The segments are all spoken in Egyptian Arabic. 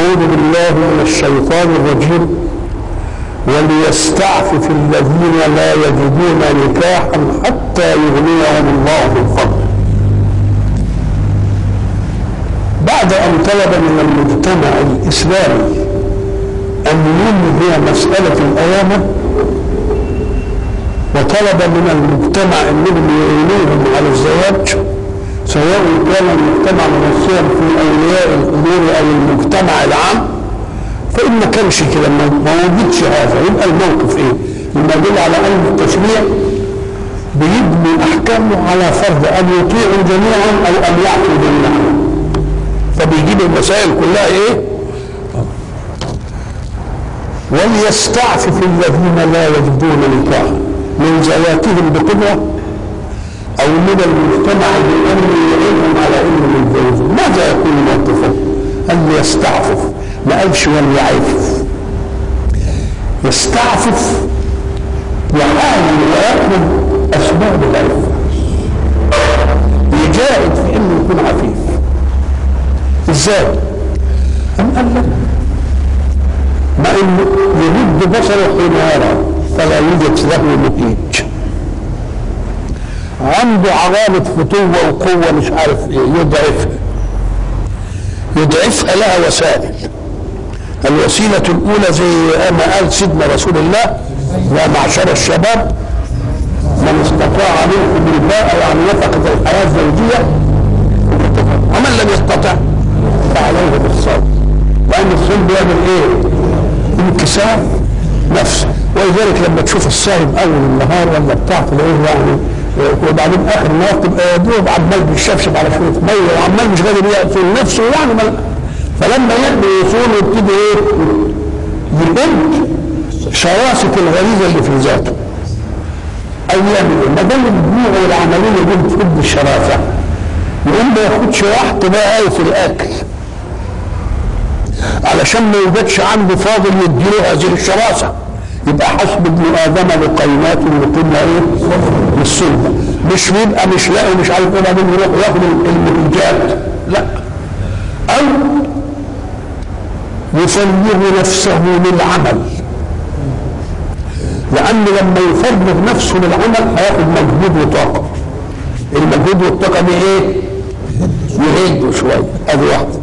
أعوذ بالله من الشيطان الرجيم وليستعفف الذين لا يجدون نكاحا حتى يغنيهم الله من فضله بعد أن طلب من المجتمع الإسلامي أن ينهي مسألة الأيامة وطلب من المجتمع أنهم يعينوهم على الزواج سواء كان المجتمع ممثلا في أولياء الأمور أو المجتمع العام فإن ما كانش كده ما ما وجدش هذا يبقى الموقف إيه؟ مما يدل على أن التشريع بيبني أحكامه على فرض أن يطيعوا جميعا أو أن يعفوا جميعا فبيجيب المسائل كلها إيه؟ وليستعفف الذين لا يجدون نكاحا من زواتهم بقدرة أو من المجتمع بأن يعينهم على أنهم يتجوزوا ماذا يكون موقفهم؟ أن يستعفف ما قالش وليعفف يستعفف يحاول ويطلب أسباب العفة يجاهد في أنه يكون عفيف إزاي؟ أم قال لك ما انه يمد بصره حين يرى فلا يوجد له مهيج عنده عوامة فتوة وقوة مش عارف ايه يضعفها يضعفها لها وسائل الوسيلة الأولى زي ما قال سيدنا رسول الله يا معشر الشباب من استطاع منكم الباء يعني نفقة الحياة الزوجية ومن لم يستطع فعليه بالصبر لأن الصلب بيعمل إيه؟ انكسار نفسه ولذلك لما تشوف الصائم اول النهار ولا بتاع تلاقيه يعني وبعدين اخر النهار تبقى يا دوب عمال بيشفشف على شويه ميه وعمال مش قادر يقفل نفسه يعني مل... فلما يقدر يصوم يبتدي ايه؟ يبنت شراسه الغريزه اللي في ذاته او يعمل ايه؟ ما دام الدموع والعمليه دي بتفض الشراسه يقوم ما ياخدش راحته بقى قوي في الاكل علشان ما يوجدش عنده فاضل يديله هذه الشراسه يبقى حسب ابن ادم لقيمات وقلنا ايه؟ للسلبه مش يبقى مش لاقي مش عارف ايه بعدين يروح ياخد المنتجات لا او يفرغ نفسه للعمل لان لما يفرغ نفسه للعمل هياخد مجهود وطاقه المجهود والطاقه دي ايه؟ يهدوا شويه ادي واحده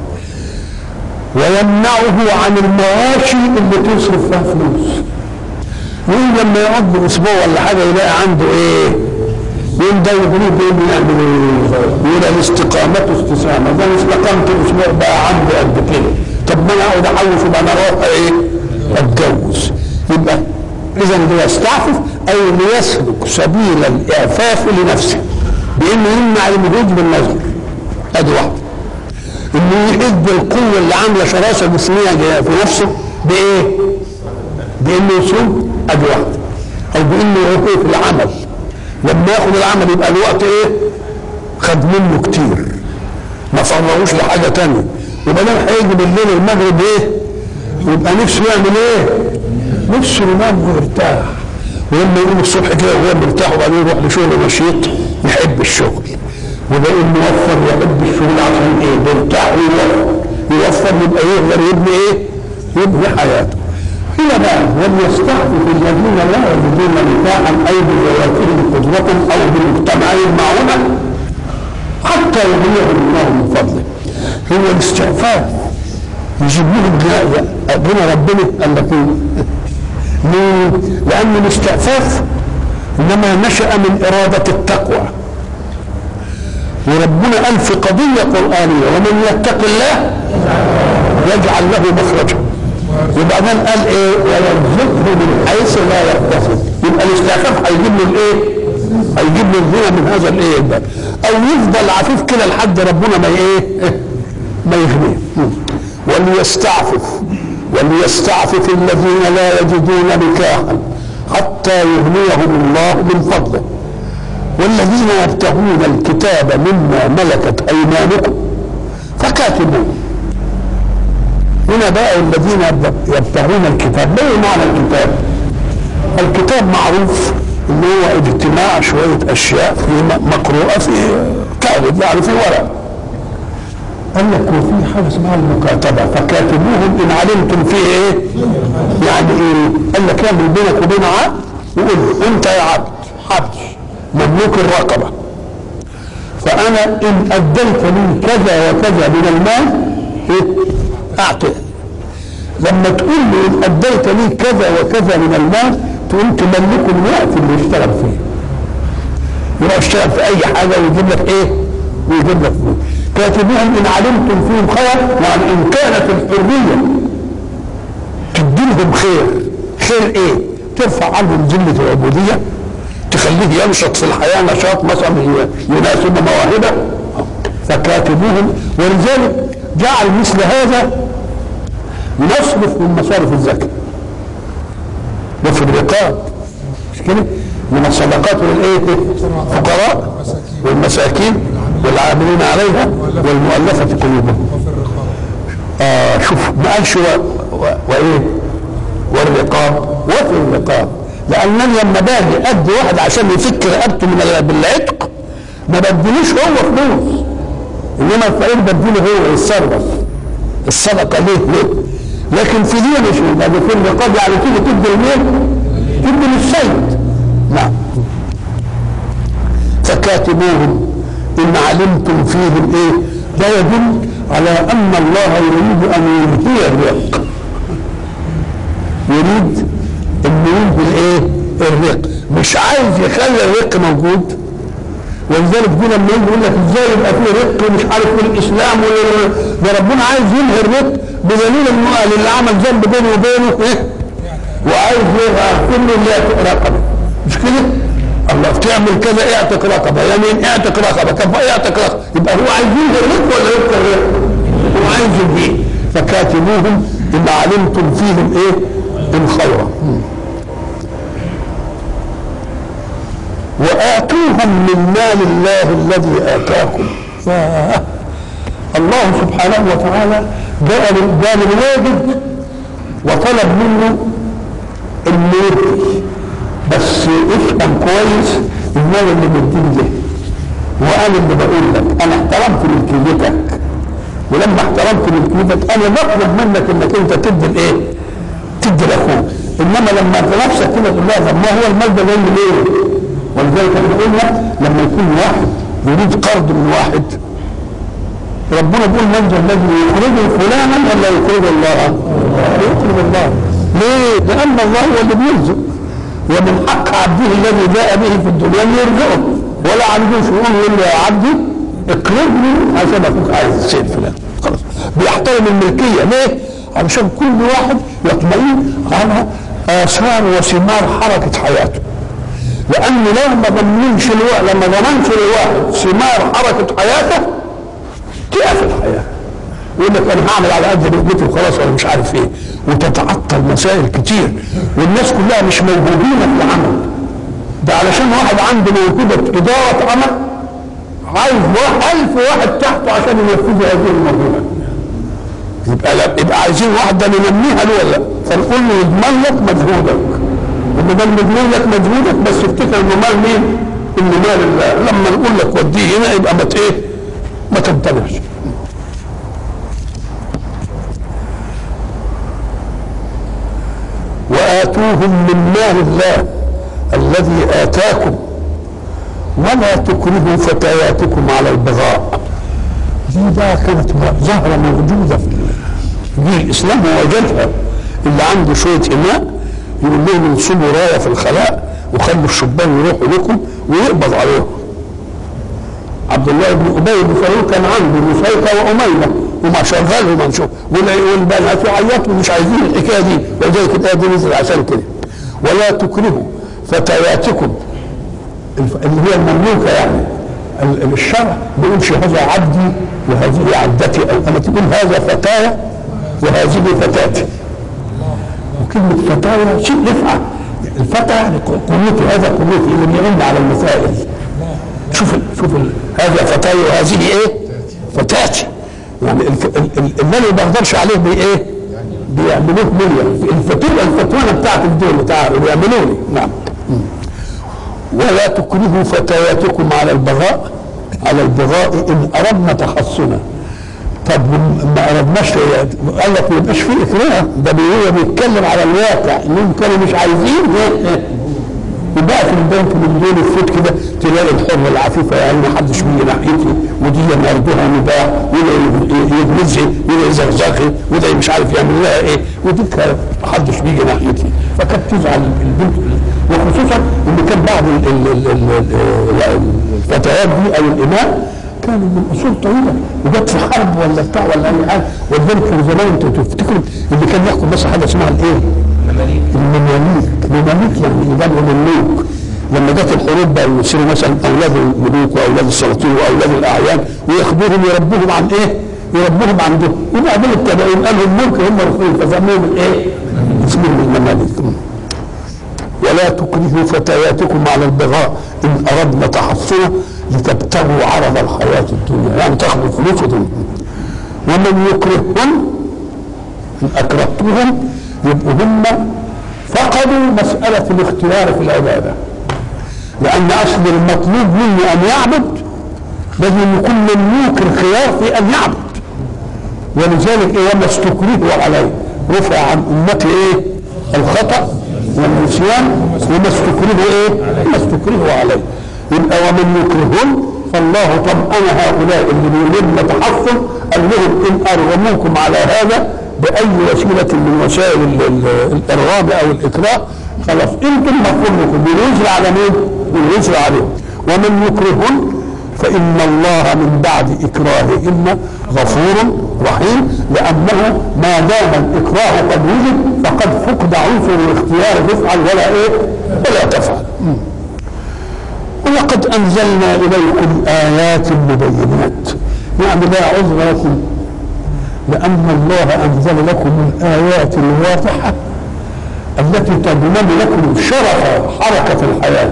ويمنعه عن المواشي اللي تصرف فيها فلوس يقول لما يقضي اسبوع ولا حاجه يلاقي عنده ايه؟ يقوم ده يقول يقول يعمل ايه؟ يقول الاستقامة استسامة ده استقامت اسبوع بقى عندي قد كده طب ما انا اقعد احوش وبقى انا اروح ايه؟ اتجوز يبقى اذا ده يستعفف او ليسلك سبيل الاعفاف لنفسه بانه يمنع المجهود بالنظر ادي واحده انه يحد القوه اللي عامله شراسه جسميه في نفسه بايه؟ بانه يصوم ادي واحده او بانه يروح في العمل لما ياخد العمل يبقى الوقت ايه؟ خد منه كتير ما فرغوش لحاجه تانية وبعدين هيجي بالليل المغرب ايه؟ يبقى نفسه يعمل ايه؟ نفسه ينام ويرتاح ولما يقوم الصبح كده وهو مرتاح وبعدين يروح لشغل نشيط يحب الشغل وده انه يوفر يحب الشغل عشان ايه؟ بيرتاح ويوفر يوفر يبقى يقدر يبني ايه؟ يبني حياته. هنا بقى وليستعفف الذين لا يجدون نكاحا اي بزواتهم قدرة او بمجتمع معونة حتى يغنيهم الله من فضله. هو الاستعفاف يجيب لهم ربنا ربنا قال لك ليه؟ لأن الاستعفاف إنما نشأ من إرادة التقوى وربنا قال في قضية قرآنية ومن يتق الله يجعل له مخرجا وبعدين قال ايه ويرزقه من حيث لا يحتسب يبقى الاستعفاف هيجيب له الايه؟ هيجيب له الغنى من هذا الايه الباب او يفضل عفيف كده لحد ربنا ما ايه؟ ما يغنيه وليستعفف وليستعفف الذين لا يجدون نكاحا حتى يغنيهم الله من فضله والذين يبتغون الكتاب مما ملكت ايمانكم فكاتبوه هنا بقى الذين يبتغون الكتاب ما معنى الكتاب الكتاب معروف ان هو اجتماع شويه اشياء في مقروءه في كاتب يعني في ورق قال لك وفي حاجه اسمها المكاتبه فكاتبوهم ان علمتم فيه ايه؟ يعني ايه؟ قال لك يعمل بينك وبين عبد وقول له انت يا عبد عبد مملوك الرقبه فانا ان اديت لي كذا وكذا من المال ايه؟ اعطي لما تقول لي ان اديت لي كذا وكذا من المال تقوم تملكه الوقت اللي يشتغل فيه يروح يشتغل في اي حاجه ويجيب لك ايه؟ ويجيب لك فلوس كاتبوهم ان علمتم فيهم خير يعني ان كانت الحريه تدي لهم خير خير ايه؟ ترفع عنهم ذله العبوديه تخليه ينشط في الحياه نشاط مثلا يناسب مواهبه فكاتبوهم ولذلك جعل مثل هذا نصرف من مصارف الزكاه وفي الرقاب مش كده؟ من الصدقات للايه؟ الفقراء والمساكين والعاملين عليها والمؤلفة قلوبهم آه شوف ما قالش و... و... وايه؟ والرقاب وفي الرقاب لانني لما باجي ادي واحد عشان يفك رقبته من ال- بالعتق ما بديلوش هو فلوس انما الفقير بديله هو يتصرف الصدقه ليه ليه؟ لكن في دي مش ده في الرقاب يعني تيجي تدي لمين؟ تدي للسيد نعم فكاتبوهم ان علمتم فيهم ايه ده يدل على ان الله يريد ان ينهي الرق يريد ان ينهي الايه الرق مش عايز يخلي الرق موجود ولذلك دي لما يجي يقول لك ازاي يبقى في رق مش عارف في الاسلام ولا ده ربنا عايز ينهي الرق بدليل انه قال اللي عمل ذنب بينه وبينه ايه وعايز يغفر له اللي يعتق رقبه مش كده؟ الله تعمل كذا اعتق رقبه يمين اعتق رقبه طب اعتق رقبه يبقى هو عايز ينهي الرق ولا يبقى الرق؟ هو عايز ينهيه فكاتبوهم ان علمتم فيهم ايه؟ ان خيرا وآتوهم من مال الله الذي آتاكم ياه. الله سبحانه وتعالى جاء جاء للواجد وطلب منه انه يدي بس افهم كويس المال اللي بيديه ده وانا اللي بقول لك انا احترمت ملكيتك ولما احترمت ملكيتك انا بطلب منك انك انت تدي الايه؟ تدي لاخوك انما لما انت نفسك كده تقول لها طب ما هو المال ده جاي ليه؟ ولذلك احنا قلنا لما يكون واحد يريد قرض من واحد ربنا بيقول من ذا الذي يقرض فلانا ولا يقرض الله؟ يقرض الله ليه؟ لأن الله هو اللي بيرزق ومن حق عبده الذي جاء به في الدنيا ان يرزقه ولا عندوش يقول يقول له يا عبدي اقرضني عشان اخوك عايز الشيء الفلاني خلاص بيحترم الملكيه ليه؟ علشان كل واحد يطمئن على اثار وثمار حركه حياته لان لو ما ضمنش الواحد لما ضمنش الواحد ثمار حركه حياته تقف الحياه يقول لك انا هعمل على قد رقبتي وخلاص انا مش عارف ايه وتتعطل مسائل كتير والناس كلها مش موجودين في العمل ده علشان واحد عنده موهبه اداره عمل عايز واحد ألف واحد تحته عشان ينفذوا هذه الموهبه يبقى لا يبقى عايزين واحد ده ننميها له ولا لا فنقول له يضمن لك مجهودك انه ده مضمون لك مجهودك بس افتكر انه مال مين؟ انه مال الله لما نقول لك وديه هنا يبقى ما ت- ايه؟ ما تمتنعش وآتوهم من مال الله الذي آتاكم ولا تكرهوا فتياتكم على البغاء دي بقى كانت ظاهرة موجودة في جيل الإسلام ووجدها اللي عنده شوية إماء يقول لهم انصبوا راية في الخلاء وخلوا الشبان يروحوا لكم ويقبض عليهم عبد الله بن ابي بن سلول كان عنده مسيطه واميمه وما شغلهم عن شغل والبنات يعيطوا مش عايزين الحكايه دي ولذلك الايه دي نزل عشان كده ولا تكرهوا فتياتكم الف- اللي هي المملوكه يعني ال- ال- الشرع ما بيقولش هذا عبدي وهذه عبدتي او اما تقول هذا فتايا وهذه فتاتي وكلمه فتايا شيء يفعل الفتى يعني قوته هذا قوتي اللي بيعن على المسائل شوف ال شوف ال هذا فتاي وهذه ايه؟ فتاتي يعني الف- ال- ال- اللي ما بقدرش عليه بايه؟ بيعملوه ليا الفتوى الفتوانه بتاعت الدول تعالوا بيعملوا لي نعم ولا تكرهوا فتياتكم على البغاء على البغاء ان اردنا تحصنا طب ما قربناش قال لك ما يبقاش فيه اكراه ده هو بيتكلم على الواقع انهم كانوا مش عايزين وبقى في البنك من دون الفوت كده تلاقي الحرة العفيفة يعني ما حدش بيجي ناحيتي ودي مرضوها نباع وده يجلسي وده يزغزغي وده مش عارف يعمل لها ايه ودي كانت ما حدش بيجي ناحيتي فكانت تزعل البنت وخصوصا ان كان بعض ال- ال- ال- ال- ال- الفتيات دي او الاماء كانوا من اصول طويله وجت في حرب ولا بتاع ولا اي حاجه ولذلك كان زمان انتوا تفتكروا اللي كان يحكم بس حاجه اسمها الايه؟ المماليك المماليك يعني جمع مملوك لما جت الحروب بقى يصيروا مثلا اولاد الملوك واولاد السلاطين واولاد الاعيان وياخدوهم يربوهم عن ايه؟ يربوهم عندهم وبعدين التابعين قالوا الملك هم رسول فسموهم الايه؟ اسمهم المماليك ولا تكرهوا فتياتكم على البغاء ان اردنا تحصنا لتبتغوا عرض الحياه الدنيا يعني تاخذوا فلوس ودنيا ومن يكرههن ان اكرهتوهم يبقوا هم فقدوا مساله الاختيار في العباده لان اصل المطلوب مني ان يعبد لازم يكون مملوك الخيار في ان يعبد ولذلك ايه وما استكرهوا عليه رفع عن امتي ايه الخطا والنسيان وما استكرهوا ايه ما استكرهوا عليه يبقى ومن يكرهن فالله طمأن هؤلاء اللي بيريدون تحصن قال لهم ان ارغموكم على هذا باي وسيله من وسائل ال- ال- الارغام او الاكراه خلاص انتم مفروض لكم بالوزر على مين؟ بالوزر عليهم ومن يكرهن فإن الله من بعد إكراههن غفور رحيم لأنه ما دام الإكراه قد وجد فقد فقد عنصر الاختيار تفعل ولا إيه ولا تفعل مم. ولقد أنزلنا إليكم آيات مبينات يعني لا عذر لكم لأن الله أنزل لكم الآيات الواضحة التي تضمن لكم شرف حركة الحياة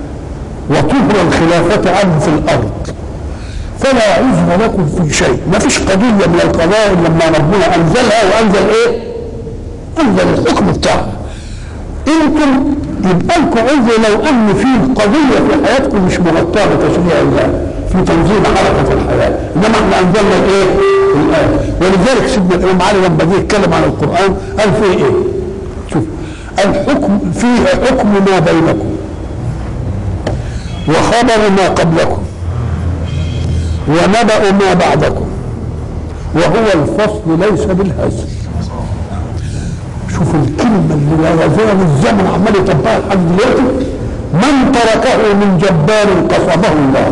وطهر الخلافة عنه في الأرض فلا عذر لكم في شيء ما فيش قضية من القضايا لما ربنا أنزلها وأنزل إيه أنزل الحكم بتاعها انتم يبقى لكم عذر لو ان في قضيه في حياتكم مش مغطاه بتشريع الله في تنظيم حركه الحياه انما احنا انزلنا الايه؟ الايه ولذلك سيدنا الامام علي لما جه يتكلم عن القران قال فيه ايه؟ شوف الحكم فيه حكم ما بينكم وخبر ما قبلكم ونبأ ما بعدكم وهو الفصل ليس بالهزل شوف الكلمة اللي لا يزال الزمن عمال يطبقها لحد دلوقتي من تركه من جبار قصمه الله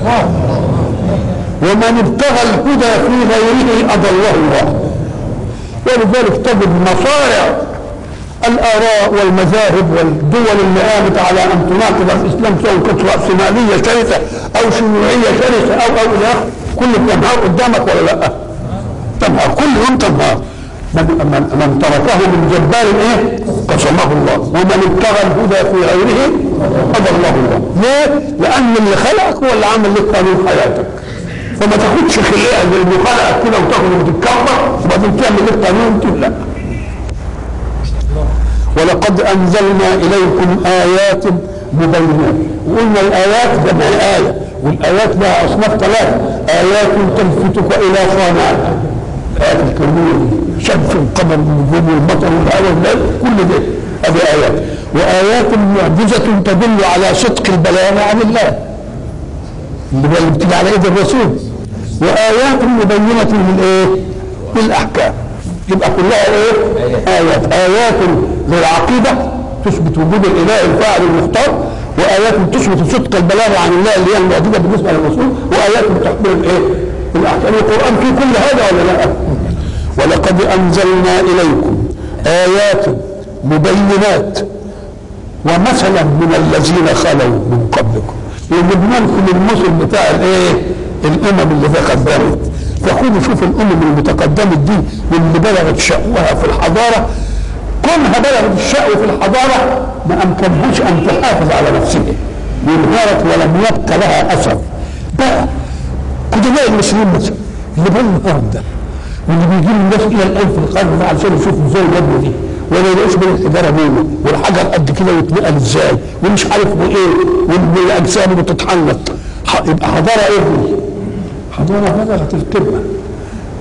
ومن ابتغى الهدى في غيره أضله الله ولذلك تجد مصارع الآراء والمذاهب والدول اللي قامت على أن تناقض الإسلام سواء كانت رأسمالية شرسة أو شيوعية شرسة أو أو إلى آخره كل تنهار قدامك ولا لا؟ تنهار كل يوم تنهار من, من, من تركه من جبار ايه؟ قسمه الله ومن ابتغى الهدى في غيره اضله الله ليه؟ لان اللي خلقك هو اللي عمل لك قانون حياتك فما تاخدش خلقه زي اللي خلقك كده وتاخد وتتكبر وبعدين تعمل لك قانون تقول لا ولقد انزلنا اليكم ايات مبينات وقلنا الايات جمع ايه والايات لها اصناف ثلاثه ايات تلفتك الى صانعها الايات الكونيه دي شمس القمر النجوم والمطر والهواء والليل كل ده هذه ايات وايات معجزه تدل على صدق البلاغ عن الله اللي هي اللي بتيجي على ايد الرسول وايات مبينه للايه؟ للاحكام يبقى كلها ايه؟ ايات ايات للعقيده تثبت وجود الاله الفاعل المختار وايات تثبت صدق البلاغ عن الله اللي هي المعجزه بالنسبه للرسول وايات تحمل الايه؟ الاحكام القران فيه كل هذا ولا لا؟ ولقد انزلنا اليكم ايات مبينات ومثلا من الذين خلوا من قبلكم وجبناكم المثل بتاع الايه؟ الامم اللي تقدمت فخذوا شوفوا الامم المتقدمه دي واللي بلغت شأوها في الحضاره كونها بلغت الشأو في الحضاره ما امكنهاش ان تحافظ على نفسها وانهارت ولم يبق لها اثر بقى قدماء المسلمين مثلا اللي بقى الهرم ده واللي بيجي له الناس الى الان في القرن ده علشان يشوفوا ازاي الوجبه دي ولا يلاقوش بين الحجاره ميمه والحجر قد كده ويتنقل ازاي ومش عارف وايه والاجسام بتتحنط ح- يبقى حضاره ايه دي؟ حضاره بلغت القمه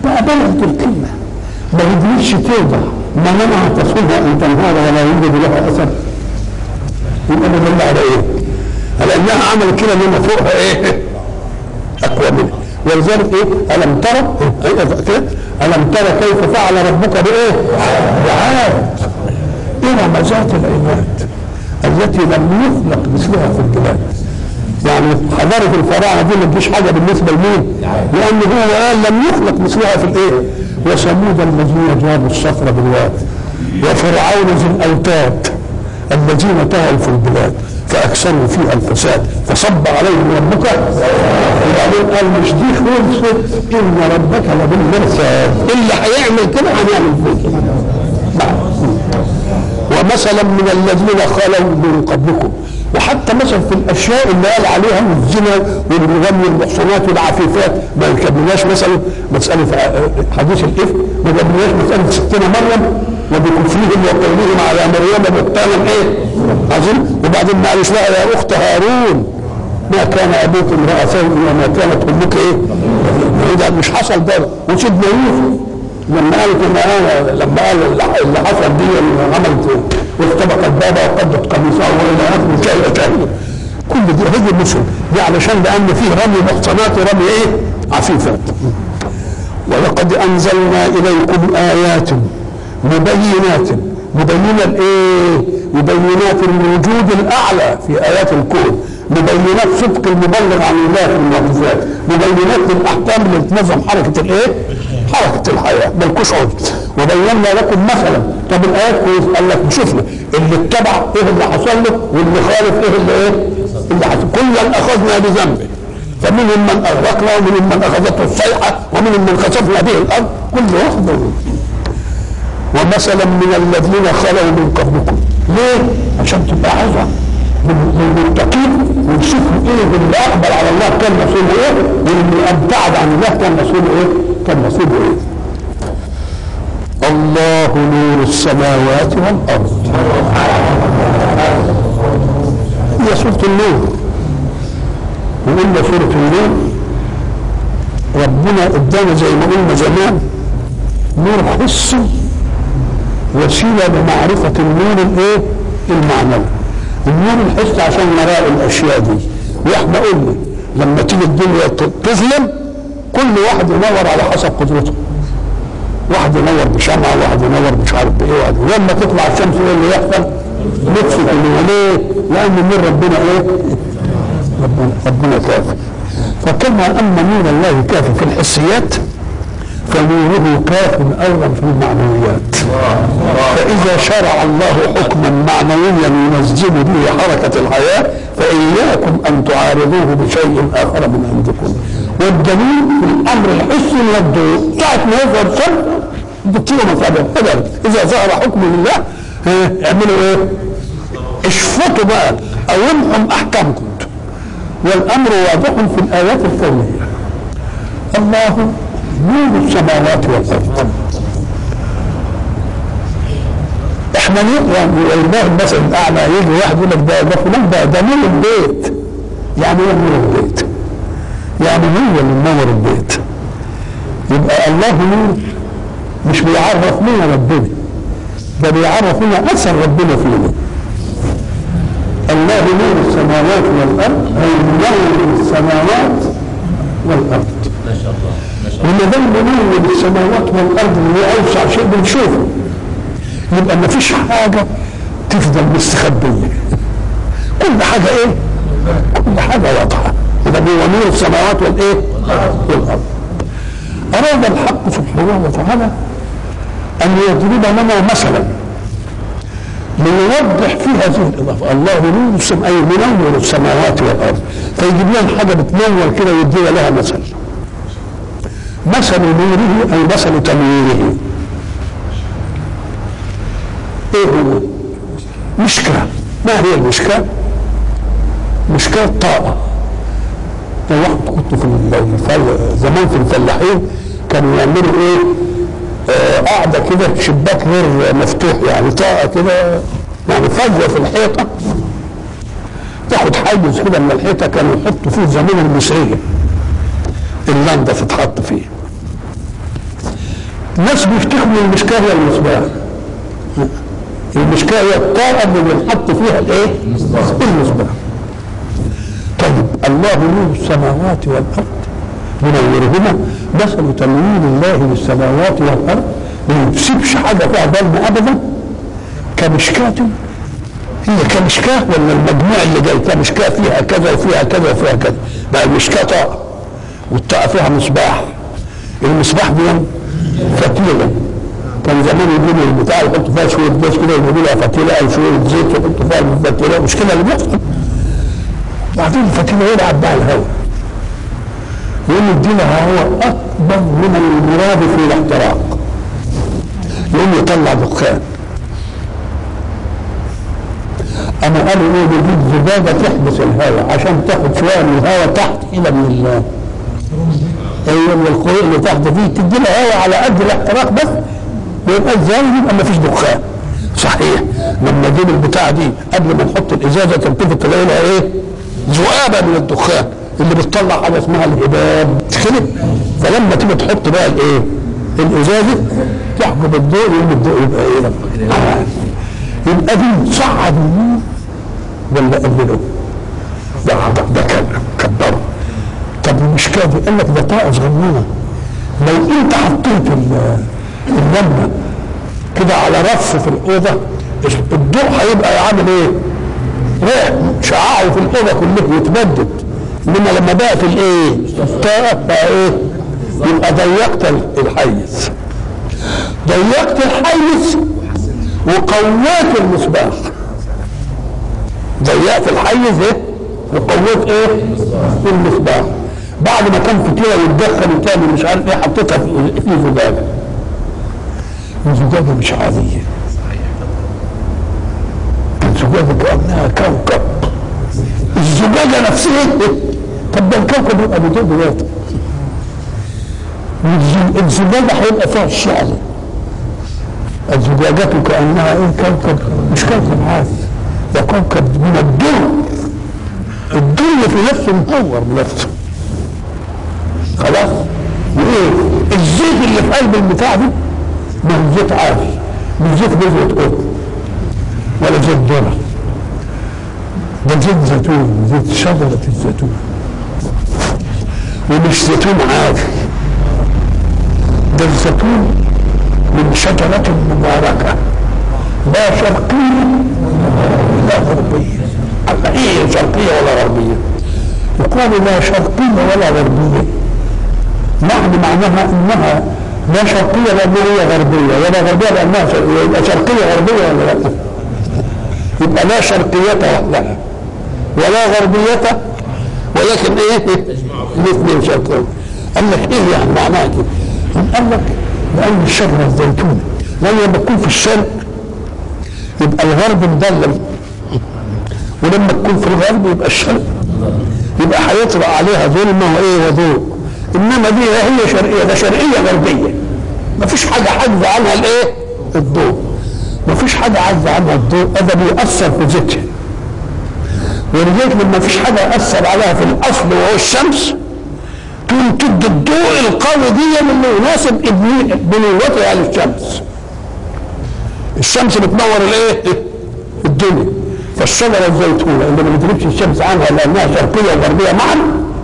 بقى بلغت الكلمه ما قدرتش توضح ما منع تصويرها ان تنهار ولا يوجد لها اثر يبقى ده دل على ايه؟ على انها عملت كده انما فوقها ايه؟ اقوى منها ولذلك ايه؟ الم ترى إيه كده؟ الم ترى كيف فعل ربك بايه؟ بعاد ارم ذات العماد التي لم يخلق مثلها في البلاد يعني حضاره الفراعنه دي ما تجيش حاجه بالنسبه لمين؟ لان هو قال لم يخلق مثلها في الايه؟ وثمود الذين جابوا الصخر بالواد وفرعون ذي الاوتاد الذين طغوا في البلاد فاكثروا فيها الفساد فصب عليهم ربك وبعدين قال مش دي خلصت ان ربك لبالمرصاد اللي هيعمل كده هنعمل فيه كده ومثلا من الذين خلوا من قبلكم وحتى مثلا في الاشياء اللي قال عليها من الزنا والرمي المحصنات والعفيفات ما جبناش مثلا مساله حديث الافك ما جبناش مساله ستنا مريم وبكفرهم وقولهم على مريم بهتانا ايه؟ عظيم وبعدين ما قالوش لها يا اخت هارون ما كان ابوك امراه سوء وما كانت امك ايه؟ ده مش حصل ده وسيدنا يوسف لما قالت لما لما قال اللي حصل دي عملت واختبقت بابا وقدت قميصها والى اخره شيء شيء كل دي هذه المسلم دي علشان لان فيه رمي محصنات ورمي ايه؟ عفيفات ولقد انزلنا اليكم ايات مبينات مبينة الايه؟ مبينات الوجود الاعلى في ايات الكون مبينات صدق المبلغ عن الله في المعجزات مبينات الاحكام اللي تنظم حركه الايه؟ حركه الحياه ملكوش عذر وبينا لكم مثلا طب الايات كويس قال لك شفنا اللي اتبع ايه اللي حصل له واللي خالف ايه اللي ايه؟ اللي حصل كلا اخذنا بذنبه فمنهم من اغرقنا ومنهم من اخذته الصيحه ومنهم من خسفنا به الارض كل واحد ومثلا من الذين خلوا من قبلكم ليه؟ عشان تبقى عظه للمتقين ويشوفوا ايه اللي اقبل على الله كان نصيبه ايه واللي ابتعد عن الله كان نصيبه ايه؟ كان نصيبه ايه؟ الله نور السماوات والارض هي سوره النور وقلنا سوره النور ربنا ادانا زي ما قلنا زمان نور حسي وسيله لمعرفه النور الايه؟ المعنوي النور الحسي عشان نراء الاشياء دي واحنا قلنا لما تيجي الدنيا تظلم كل واحد ينور على حسب قدرته واحد ينور بشمعة واحد ينور مش عارف بايه واحد لما تطلع الشمس ايه اللي يحصل؟ نطفي كلنا ليه؟ لان نور ربنا ايه؟ ربنا ربنا كافي فكما ان نور الله كافي في الحسيات فنوره كاف ايضا في المعنويات فاذا شرع الله حكما معنويا ينزل به حركه الحياه فاياكم ان تعارضوه بشيء اخر من عندكم والدليل في الامر الحسي من الضوء ساعه ما يظهر شر بتصيروا مصابيح هذا اذا ظهر حكم الله اعملوا ايه؟ اشفطوا بقى او امحوا احكامكم والامر واضح في الايات الكونيه الله نور السماوات والارض احنا نقرا والله مثلا الاعلى يجي واحد يقول لك ده ده فلان ده ده نور البيت يعني ايه نور البيت؟ يعني هو اللي منور البيت يبقى الله نور مش بيعرف لنا ربنا ده بيعرف لنا اثر ربنا فينا الله نور السماوات والارض اي منور السماوات والارض ما شاء الله ما شاء الله وما دام منور السماوات والارض اللي هو اوسع شيء بنشوفه يبقى ما فيش حاجه تفضل مستخبيه كل حاجه ايه؟ كل حاجه واضحه يبقى هو نور السماوات والايه؟ والارض اراد الحق سبحانه وتعالى ان يضرب لنا مثلا ليوضح في هذه الاضافه الله نور السماء اي منور السماوات والارض فيجيب لنا حاجه بتنور كده ويدينا لها مثل مثل نوره اي مثل تنويره ايه هو مشكاه ما هي المشكاه مشكاه طاقه ده واحد كنت في الفل- زمان في الفلاحين كانوا يعملوا ايه آه، قاعده كده شباك غير مفتوح يعني طاقه كده يعني فجوه في الحيطه تاخد حيز كده من الحيطه كانوا يحطوا فيه زمان المصريه اللنده تتحط فيه الناس بيفتكروا ان المشكاه هي المصباح المشكاه هي الطاقه اللي بنحط فيها الايه؟ المصباح طيب الله نور السماوات والارض منورهما مثل تنوير الله للسماوات والارض ما يسيبش حاجه فيها ظلم ابدا كمشكاة هي كمشكاة ولا المجموع اللي جاي كمشكاة فيها كذا وفيها كذا وفيها كذا بقى المشكاة طاقة والطاقة فيها مصباح المصباح دي فتيلة كان زمان يجيبوا البتاع يحطوا فيها شوية جاز كده يجيبوا لها فتيلة أو شوية زيت يحطوا فيها الفتيلة مش كده اللي بيحصل بعدين الفتيلة يلعب بها الهواء يقوم يديلها هواء أكبر من المراد في الاحتراق يقوم يطلع دخان انا قالوا ايه بيجيب زجاجه تحبس الهواء عشان تاخد شويه من الهواء تحت كده من ال ايوه من الخيوط اللي تحت دي تدي لها هواء على قد الاحتراق بس ويبقى ازاي يبقى ما فيش دخان صحيح لما نجيب البتاعه دي قبل ما نحط الازازه تلتفت تلاقي لها ايه؟ ذؤابه من الدخان اللي بتطلع حاجه اسمها الهباب كده فلما تيجي تحط بقى الايه؟ الازازه تحجب الضوء يقوم الضوء يبقى ايه؟ يبقى دي صعد النور ولا قلله؟ ده ده كان كبره طب المشكله دي قال لك ده طاقه صغننه لو انت حطيت اللمبه كده على رف في الاوضه الضوء هيبقى عامل ايه؟ رايح شعاعه في الاوضه كلها يتبدد انما لما بقت الايه؟ الطاقه بقى ايه؟ يبقى ضيقت الحيز ضيقت الحيز وقويت المصباح ضيقت الحيز ايه وقويت ايه المصباح بعد ما كان فتيله يتدخل تاني مش عارف ايه حطيتها في في زجاجه الزجاجه مش عاديه الزجاجه كانها كوكب الزجاجه نفسها طب ده الكوكب يبقى بيضوء دلوقتي الزجاجه هيبقى فيها الشعله الزجاجة كأنها ايه كوكب مش كوكب عادي ده كوكب من الدر الدر في نفسه منور بنفسه خلاص وايه الزيت اللي في قلب البتاع دي ما هو زيت عادي مش زيت بذرة قط ولا زيت ذرة ده زيت زيتون زيت شجرة الزيتون ومش زيتون عادي ده الزيتون من شجرة مباركة لا شرقية لا غربية الله ايه شرقية ولا غربية يقال لا شرقية ولا غربية معنى معناها انها لا شرقية لان هي غربية ولا غربية لانها شرقية يبقى شرقية غربية ولا لا يبقى لا شرقية لها ولا غربية ولكن ايه الاثنين شرقية قال لك ايه يعني معناها كده قال لك لأن الشجرة الزيتونة لما تكون في الشرق يبقى الغرب مضلم ولما تكون في الغرب يبقى الشرق يبقى هيطرأ عليها ظلمة وإيه وضوء إنما دي هي شرقية ده شرقية غربية ما فيش حاجة حجز عنها الإيه؟ الضوء ما فيش حاجة عجز عنها الضوء هذا بيأثر في ذاتها ولذلك لما فيش حاجة أثر عليها في الأصل وهو الشمس تقوم تدي الضوء القوي دي اللي يناسب بنوتها للشمس الشمس بتنور الايه؟ الدنيا فالشجره الزيتونه اللي ما بتغيبش الشمس عنها لانها شرقيه وغربيه معا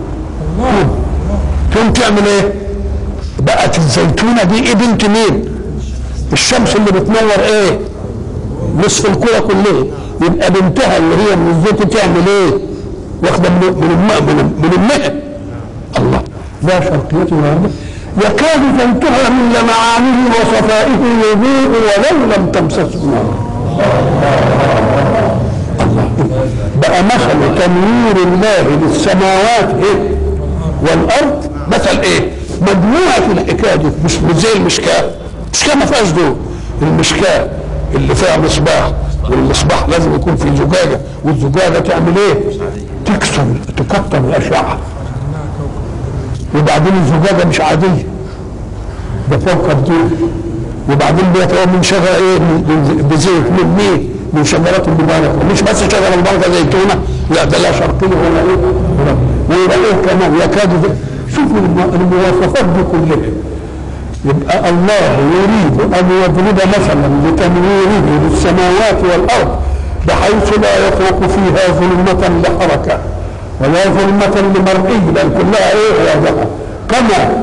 تقوم تعمل ايه؟ بقت الزيتونه دي ايه بنت مين؟ الشمس اللي بتنور ايه؟ نصف الكره كلها يبقى بنتها اللي هي من الزيت تعمل ايه؟ واخده من من من امها الله لا شرقية ولا يكاد زيتها من لمعانه وصفائه يضيء ولو لم تمسسه نار بقى مثل تنوير الله للسماوات ايه والارض مثل ايه مجموعة الحكاية دي مش زي المشكاة المشكاة ما فيهاش دول المشكاة اللي فيها مصباح والمصباح لازم يكون في زجاجة والزجاجة تعمل ايه تكسر تكتر الأشعة وبعدين الزجاجة مش عادية ده فوق الدول وبعدين بيتقوم من شجرة ايه بزيت من مين من شجرات المباركة مش بس شجرة مباركة زيتونة لا ده لا شرقية ولا ايه ويبقى ايه كمان يكاد شوفوا المواصفات دي كلها يبقى الله يريد ان يضرب مثلا لتنويره للسماوات والارض بحيث لا يترك فيها ظلمة لحركة ولا ظلمة لمرئي بل كلها ايه واضحة كما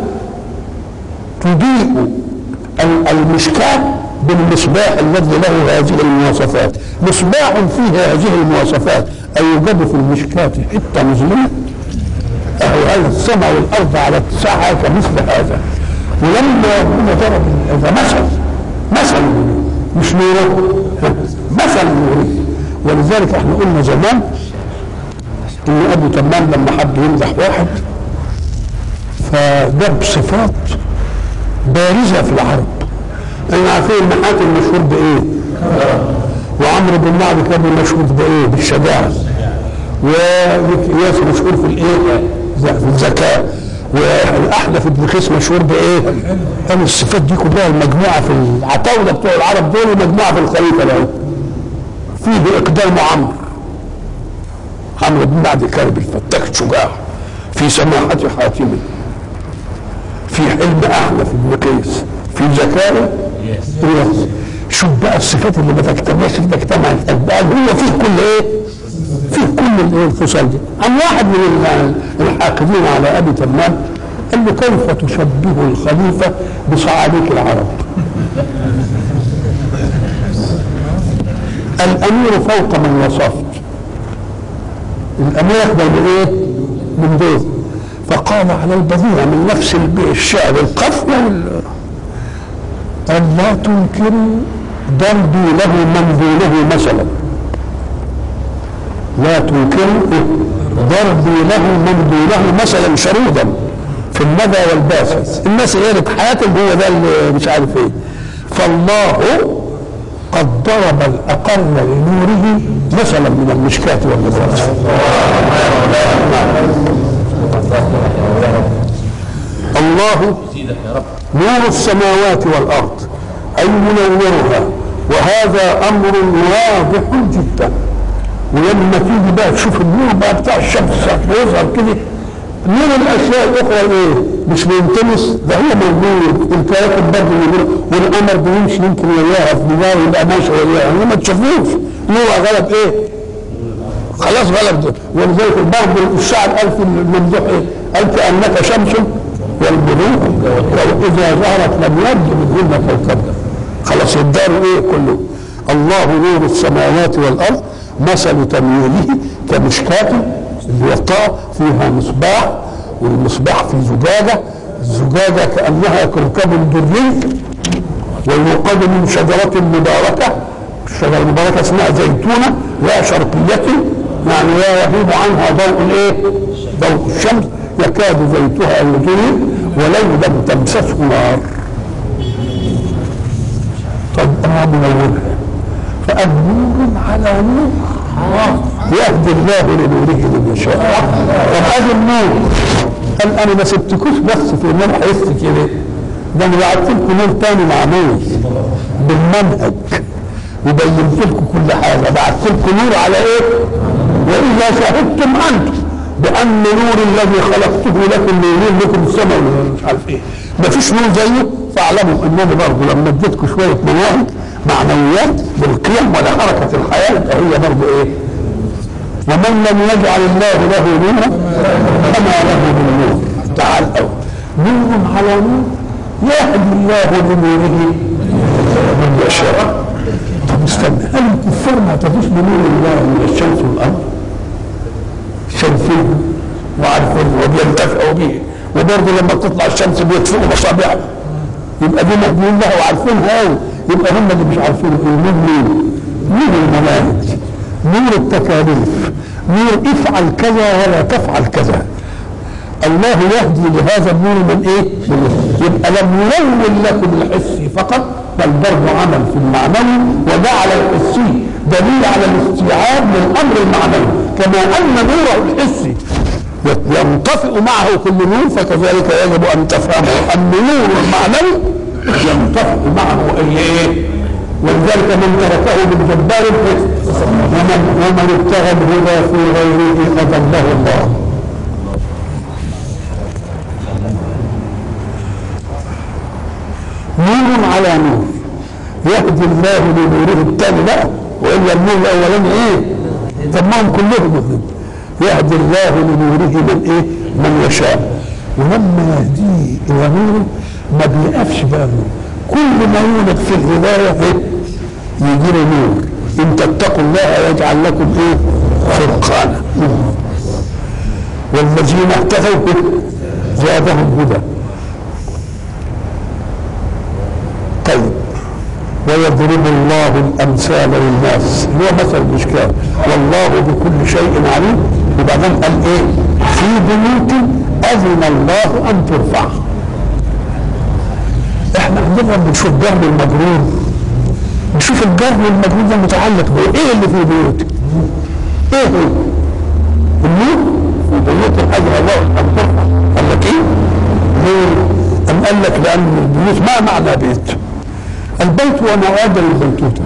تضيء ال- المشكاة بالمصباح الذي له هذه المواصفات مصباح فيه هذه المواصفات أيوجد في المشكاة حتة مظلمة أهو هذا السماء والأرض على اتساعها كمثل هذا ولما ربنا ضرب هذا مثل مثل مش نوره مثل نوره ولذلك احنا قلنا زمان ان ابو تمام لما حب يمدح واحد فجاب صفات بارزه في العرب احنا عارفين ان حاتم مشهور بايه؟ وعمرو بن معد كان مشهور بايه؟ بالشجاعه وإياس مشهور في الايه؟ في الذكاء والاحنف بن قيس مشهور بايه؟ قال الصفات دي كلها المجموعه في العتاوله بتوع العرب دول ومجموعه في الخليفه له فيه اقدام عمرو عمرو بن معد كارب الفتاك شجاع في سماحة حاتم في حلم أحنف بن قيس في ذكاء إياس شوف بقى الصفات اللي ما تجتمعش اللي اجتمعت بقى هو فيه كل ايه؟ فيه كل الايه الخصال دي عن واحد من ال- الحاقدين على ابي تمام قال له كيف تشبه الخليفه بصعاليك العرب؟ الامير فوق من وصفت الامير اخبر من ايه؟ من دول فقام على البضيع من نفس البيت الشعر القفله وال قال لا تنكروا ضربي له من دونه مثلا لا تنكروا ضربي له من دونه مثلا شرودا في الندى والباسط الناس قالت حياتهم هو ده اللي مش عارف ايه فالله قد ضرب الاقل لنوره مثلا من المشكاة والنبرات الله نور السماوات والارض اي منورها وهذا امر واضح جدا ولما تيجي بقى تشوف النور بقى بتاع الشمس ساعة ما يظهر كده نور الاشياء الاخرى ايه؟ مش بينتمس ده هو موجود الكواكب برضه موجود والقمر بيمشي يمكن وياها في نهار يبقى ماشي وياها انما ما تشوفوش نور غلب ايه؟ خلاص غلب ده ولذلك برضه الشاعر قال في الممدوح ايه؟ قال كانك شمس والبدور واذا ظهرت لم يبدو منهن كوكب خلاص الدار ايه كله الله نور السماوات والارض مثل تمييزه كمشكاة الوطاء فيها مصباح والمصباح في زجاجة الزجاجة كأنها كوكب دري ويوقد من شجرة مباركة الشجرة المباركة اسمها زيتونة لا شرقية يعني لا يغيب عنها ضوء الايه؟ ضوء الشمس يكاد زيتها يضيء ولو لم تمسسه نار طب انا منورها فقال نور على نور يهدي الله لنوره من يشاء طب ادي النور قال انا ما سبتكوش بس في نور حس كده ده انا بعت لكم نور تاني معمول بالمنهج وبينت لكم كل حاجه بعت لكم نور على ايه؟ واذا شهدتم انتم بان نور الذي خلقته لكم لينير لكم السماء مش عارف ايه ما فيش نور زيه فاعلموا انني برضه لما اديتكم شويه مواهب معنويات بالقيم ولا حركه الحياه يبقى هي برضه ايه؟ ومن لم يجعل الله له نورا فما له من نور تعال أو. نور على نور يهدي الله لنوره من يشاء طب استنى هل الكفار ما اعتدوش بنور الله من الشمس والارض؟ شايفينه وعارفينه وبينتفعوا به وبرضه لما تطلع الشمس بيطفئوا مصابيحهم يبقى دي مهديين له وعارفينها قوي يبقى هم اللي مش عارفين ايه نور مين؟ نور الملائكه نور التكاليف نور افعل كذا ولا تفعل كذا الله يهدي لهذا النور من ايه؟ من يبقى لم يلون لكم الحسي فقط بل برضه عمل في المعنوي وجعل الحسي دليل على الاستيعاب للامر المعنوي كما ان نوره الحسي ينطفئ معه كل نور فكذلك يجب ان تفهموا ان نور المعنوي ينطفئ معه اي ايه؟ ولذلك من تركه بالجبار ومن ومن ابتغى الهدى في غيره اضله الله يهدي الله لنوره الثاني بقى والا النور الاولاني ايه؟ تمام كلهم مؤمنين يهدي الله لنوره من ايه؟ من يشاء ولما يهديه الى نوره ما بيقفش بقى نور كل ما يولد في الهدايه ايه؟ يجي له نور ان تتقوا الله يجعل لكم ايه؟ فرقانا والذين اهتدوا زادهم هدى طيب ويضرب الله الامثال للناس هو مثل الاشكال والله بكل شيء عليم وبعدين قال ايه في بيوت اذن الله ان ترفع احنا عندنا بنشوف جهل المجرور نشوف الجهل المجرور ده متعلق بايه ايه اللي في بيوت ايه هو النور البيوت الاذن الله ان ترفع قال لك ايه ليه أم قال لك لأن البيوت ما معنى بيت البيت هو معادل للبيتوتة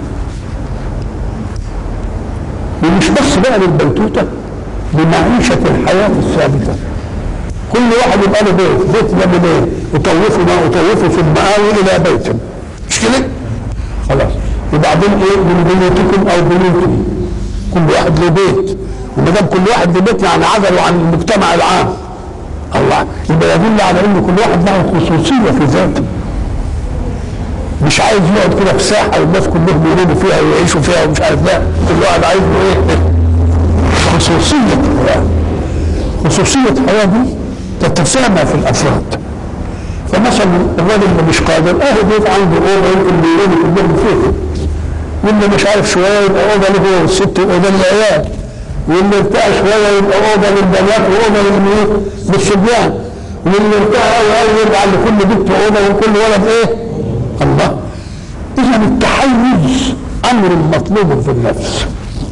ومش بس بقى للبيتوتة لمعيشة الحياة الثابتة كل واحد يبقى له بيت بيت ده من ايه يطوفه ما يطوفه في المآوي إلى بيت مش كده خلاص وبعدين ايه من بيوتكم أو بيوتي كل واحد له بيت وما دام كل واحد له بيت يعني عزلوا عن المجتمع العام الله يبقى يدل على ان كل واحد له خصوصيه في ذاته مش عايز يقعد كده في ساحه والناس كلهم يناموا فيها ويعيشوا فيها ومش عارف لا كل واحد عايز له ايه خصوصيه حياه خصوصيه حياه دي تتسامى في الافراد فمثلا الراجل اللي مش قادر اهو بيت عنده اوضه يمكن بيناموا كلهم فيها واللي مش عارف شويه يبقى اوضه له هو والست واوضه للعيال واللي ارتاح شويه يبقى اوضه للبنات واوضه للمين؟ للصبيان واللي ارتاح قوي قوي يرجع لكل بنت اوضه وكل ولد ايه؟ الله اذا التحيز امر مطلوب في النفس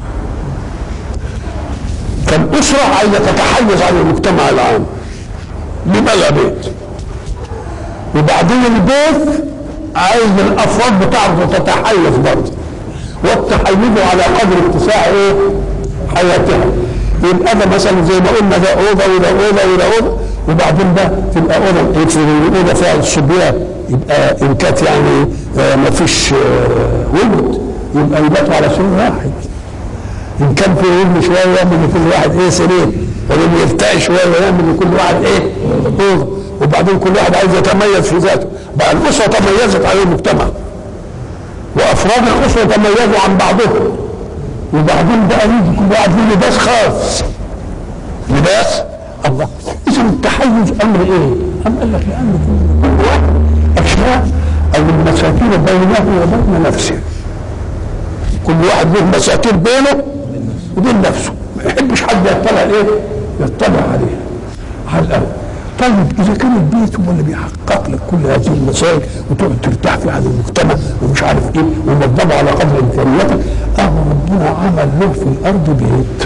فالاسره عايزه تتحيز عن المجتمع العام بيبقى لها بيت وبعدين البيت عايز الافراد بتاعته تتحيز برضه والتحيز على قدر اتساع ايه؟ حياتها يبقى ده مثلا زي ما قلنا ده اوضه وده اوضه وده اوضه وبعدين ده تبقى اوضه في الاوضه فيها الصبيان يبقى ان كانت يعني آه ما فيش آه ولد يبقى يباتوا على سرير واحد ان كان في ولد شويه يعمل لكل واحد ايه سرير ولما يرتاح شويه يعمل لكل واحد ايه اوضه وبعدين كل واحد عايز يتميز في ذاته بقى الاسره تميزت على المجتمع وافراد الاسره تميزوا عن بعضهم وبعدين بقى يجي كل واحد له لباس خاص لباس الله اذا التحيز امر ايه؟ أم قال لك لان كل واحد اشياء او المساكين بينه وبين نفسه كل واحد له مساكين بينه وبين نفسه ما يحبش حد يطلع ايه؟ يطلع عليه على الاول طيب اذا كان البيت هو اللي بيحقق لك كل هذه المسائل وتقعد ترتاح في هذا المجتمع ومش عارف ايه ومنظمه على قدر امكانياتك اهو ربنا عمل له في الارض بيت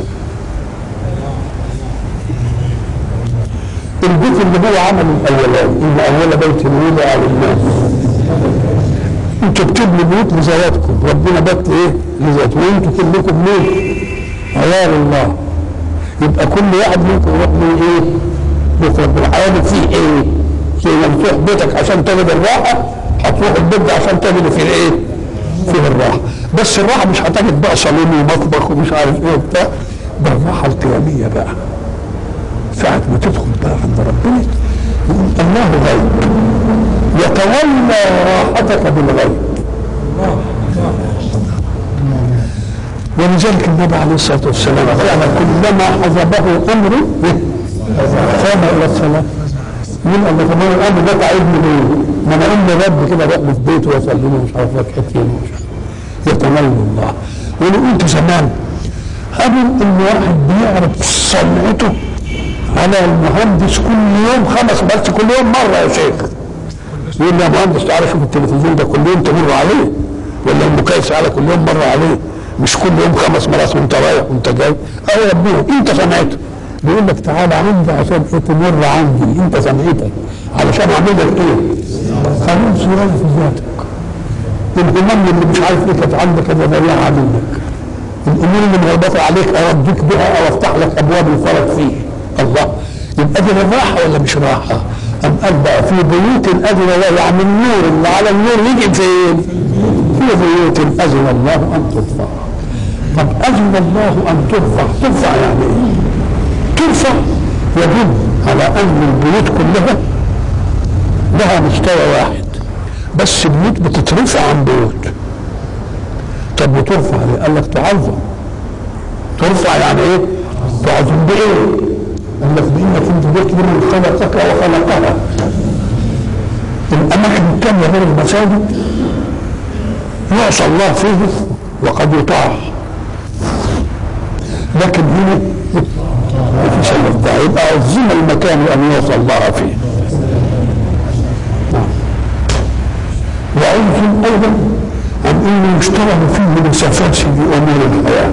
البيت اللي هو عمل الاولاني ان اول بيت وضع للناس انتوا بتبنوا بيوت لذواتكم ربنا بات ايه لذاته وانتوا كلكم مين عيال الله يبقى كل واحد منكم يروح له ايه بكره الحياه فيه ايه زي ما بتروح بيتك عشان تجد الراحه هتروح البيت ده عشان تجد فيه الايه فيه الراحه بس الراحه مش هتجد بقى صالون ومطبخ ومش عارف ايه وبتاع ده الراحه القياميه بقى ساعة ما تدخل بقى عند ربنا يقول الله غيب يتولى راحتك بالغيب ولذلك النبي عليه الصلاة والسلام كان كلما حزبه أمره قام إلى الصلاة من الله طب الأمر ده تعبني ليه؟ ما أنا أم رب كده بقى في بيته وأسلمه مش عارف ركعتين ومش عارف يتولى الله وأنا قلت زمان قالوا إن واحد بيعرف صنعته على المهندس كل يوم خمس بس كل يوم مره يا شيخ يقول لي يا مهندس تعالى شوف التلفزيون ده كل يوم تمر عليه ولا المكيف تعالى كل يوم مره عليه مش كل يوم خمس مرات وانت رايح وانت جاي اه ربنا انت سمعته بيقول لك تعالى عندي عشان ايه تمر عندي انت سمعتك علشان اعمل لك ايه؟ خليل صغير في ذاتك الامام اللي مش عارف ايه كانت عندك انا ضيعها منك الامور اللي مغلبطه عليك اردك بها او افتح لك ابواب الفرج فيه الله يبقى دي الراحه ولا مش راحه؟ أم قال بقى في بيوت اذن الله يعني النور اللي على النور يجي فين؟ في بيوت اذن الله ان ترفع طب اذن الله ان ترفع ترفع يعني ايه؟ ترفع يدل على ان البيوت كلها لها مستوى واحد بس بيوت بتترفع عن بيوت طب وترفع ليه؟ قال لك تعظم ترفع يعني ايه؟ تعظم بايه؟ قال لك بانك انت بيت لمن خلقك وخلقها الاماكن التانية غير المساجد يعصى الله فيه وقد يطاع لكن هنا ما فيش الا الداعي يبقى عظم المكان ان يعصى الله فيه نعم. وعظم ايضا عن انه يشتغل فيه مسافات في امور الحياه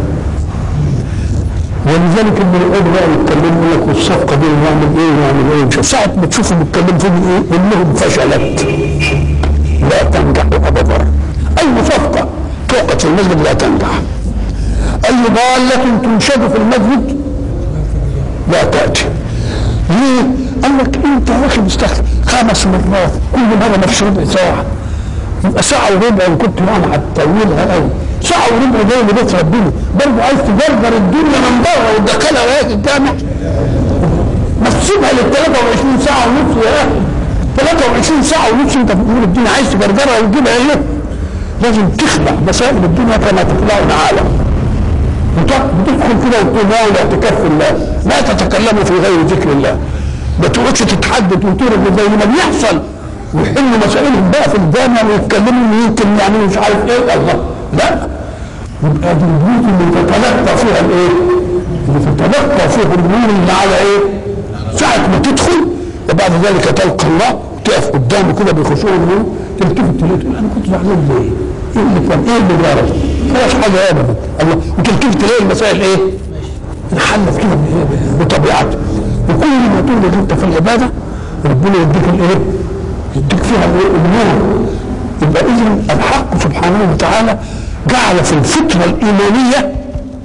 ولذلك لما يقعدوا بقى يتكلموا يقول لك والصفقه دي نعمل ايه ونعمل ايه مش ساعه ما تشوفهم بيتكلموا فيهم ايه قول لهم فشلت لا تنجح ابدا اي صفقه توقد في المسجد لا تنجح اي ضاله تنشد في المسجد لا تاتي ليه؟ قال لك انت يا اخي مستخدم خمس مرات كل مره نفس ربع ساعه يبقى ساعه وربع ان كنت يعني هتطولها قوي ساعه وربع جاي لبيت ربنا برضه عايز تجرجر الدنيا من بره وتدخلها وهي الجامع ما تسيبها لل 23 ساعه ونص يا اخي 23 ساعه ونص انت بتقول الدنيا عايز تجرجرها وتجيبها ايه؟ لازم تخلع مسائل الدنيا كما تخلع العالم وتدخل كده وتقول لا الاعتكاف في الله لا تتكلموا في غير ذكر الله ما تقعدش تتحدث وترد زي ما بيحصل ويحلوا مسائلهم بقى في الجامع ويتكلموا يمكن يعني مش عارف ايه الله لا يبقى دي البيوت اللي تتلقى فيها الايه؟ اللي تتلقى فيها النور اللي على ايه؟ ساعة ما تدخل وبعد ذلك تلقى الله وتقف قدامه كده بخشوع النور تلتفت تلاقي تقول انا كنت زعلان ليه؟ ايه اللي كان ايه اللي جرى؟ مفيش حاجه ابدا الله وتلتفت تلاقي المسائل ايه؟ انحلت كده بطبيعته وكل ما تولد انت في العباده ربنا يديك الايه؟ يديك فيها الايه؟ النور يبقى اذا الحق سبحانه وتعالى جعل في الفطره الايمانيه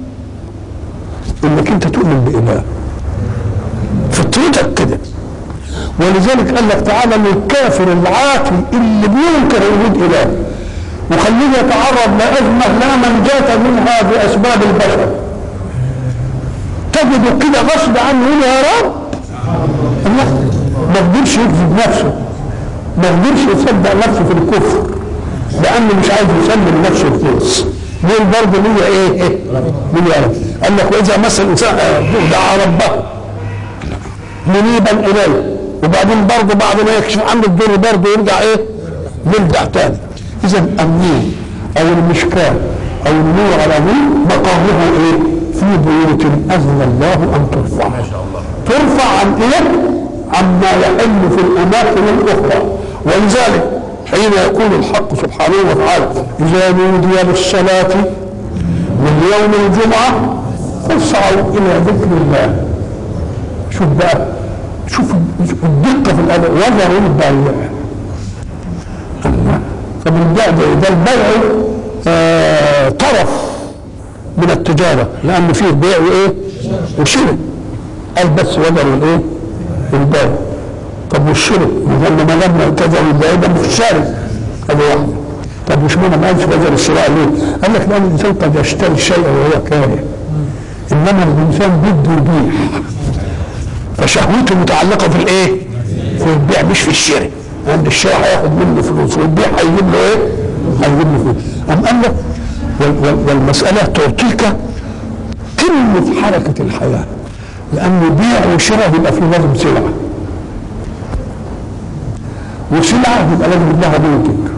انك انت تؤمن باله فطرتك كده ولذلك قال لك تعالى للكافر العاطي اللي بينكر وجود اله وخليه يتعرض لازمه لا منجاة منها باسباب البشر تجد كده غصب عنه يقول يا رب الله ما قدرش يكذب نفسه ما قدرش يصدق نفسه في الكفر لانه مش عايز يسلم نفسه الكيس دول برضه ليه ايه ايه ليه رب قال لك واذا مس الانسان دعا ربه منيبا اليه وبعدين برضه بعد ما يكشف عنه الدور برضه يرجع ايه يرجع تاني اذا النور او المشكاه او النور على نور مقامه ايه في بيوت اذن الله ان ترفع ترفع عن ايه عما يحل في الاماكن الاخرى ولذلك حين يقول الحق سبحانه وتعالى اذا نودي للصلاه من يوم الجمعه فاسعوا الى ذكر الله شوف بقى شوف الدقه في الاداء وذروا البيع طب البيع ده, ده البيع آه طرف من التجاره لان فيه بيع وايه وشراء قال بس وذروا الايه البيع طب والشرب ما ما لما كذا البيع ده في الشارع هذا واحد طب مش معنى ما قالش وذر الشراء ليه؟ قال لك لان الانسان قد يشتري الشيء وهو كاره انما الانسان بده يبيع فشهوته متعلقه في الايه؟ في البيع مش في الشراء لان الشراء هياخد منه فلوس والبيع هيجيب له ايه؟ هيجيب له فلوس أم قال لك والمسألة تعطيك قمة حركة الحياة لأن بيع وشراء يبقى في لازم سلعة وسلعة يبقى لازم لها منتج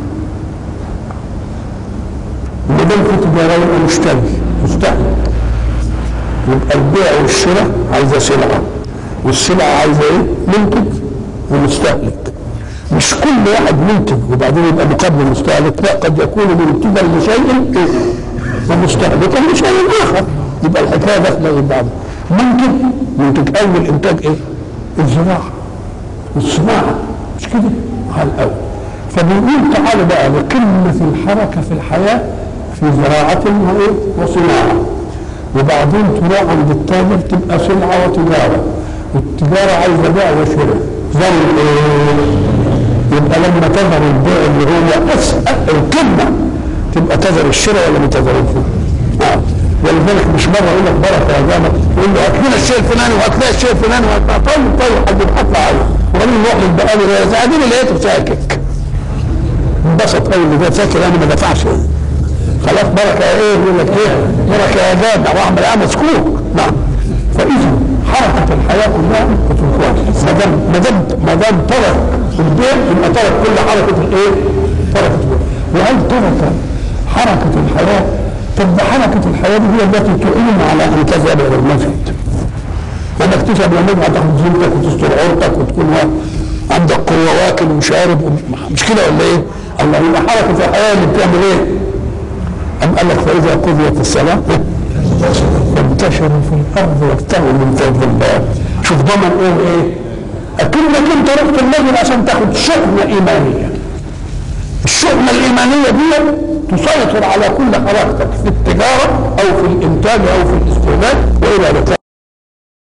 وما دام في تجارة يبقى مشتري مستهلك يبقى البيع والشراء عايزة سلعة والسلعة عايزة ايه؟ منتج ومستهلك مش كل واحد منتج وبعدين يبقى مقابل مستهلك لا قد يكون منتجا لشيء ومستهلكا لشيء اخر يبقى الحكايه داخله في بعض منتج منتج اول انتاج ايه؟ الزراعه والصناعه مش كده؟ على الاول فبنقول تعالى بقى لقمه الحركه في الحياه في زراعه وايه؟ وصناعه وبعدين تروح عند التاجر تبقى سلعه وتجاره والتجاره عايزه بيع وشراء زي ايه؟ يبقى لما تظهر البيع اللي هو اسهل القمه تبقى تذر الشراء ولا ما تذرش؟ اه ولذلك مش مره يقول لك بركه يا جامع يقول له هات لنا الشيء الفلاني وهات لنا الشيء الفلاني وهات لنا طيب طيب حد يطلع عليه وبعدين نروح للبقالي ده اديني لقيته ساكت انبسط قوي اللي ده فاكر انا ما دفعش خلاص بركه ايه يقول لك ايه بركه يا جامع واعمل اه مسكوك نعم فاذا حركه الحياه كلها تتركها ما دام ما دام ما دام ترك البيع يبقى ترك كل حركه الايه؟ ترك البيع وهل ترك حركه الحياه طب ده حركه الحياه دي هي التي تعين على ان تذهب الى المسجد انك تذهب الى المسجد تاخد زينتك وتستر عورتك وتكون عندك قوه واكل وشارب مش كده ولا ايه؟ الله يبقى حركه الحياه اللي بتعمل ايه؟ أم قال لك فإذا قضيت الصلاة فانتشروا في الأرض وابتغوا من فضل الله شوف ضمن إيه إيه أكنك أنت رحت المسجد عشان تاخد شحنة إيمانية الشحنة الإيمانية دي تسيطر على كل حركتك في التجارة أو في الإنتاج أو في الاستهلاك وإلى ذلك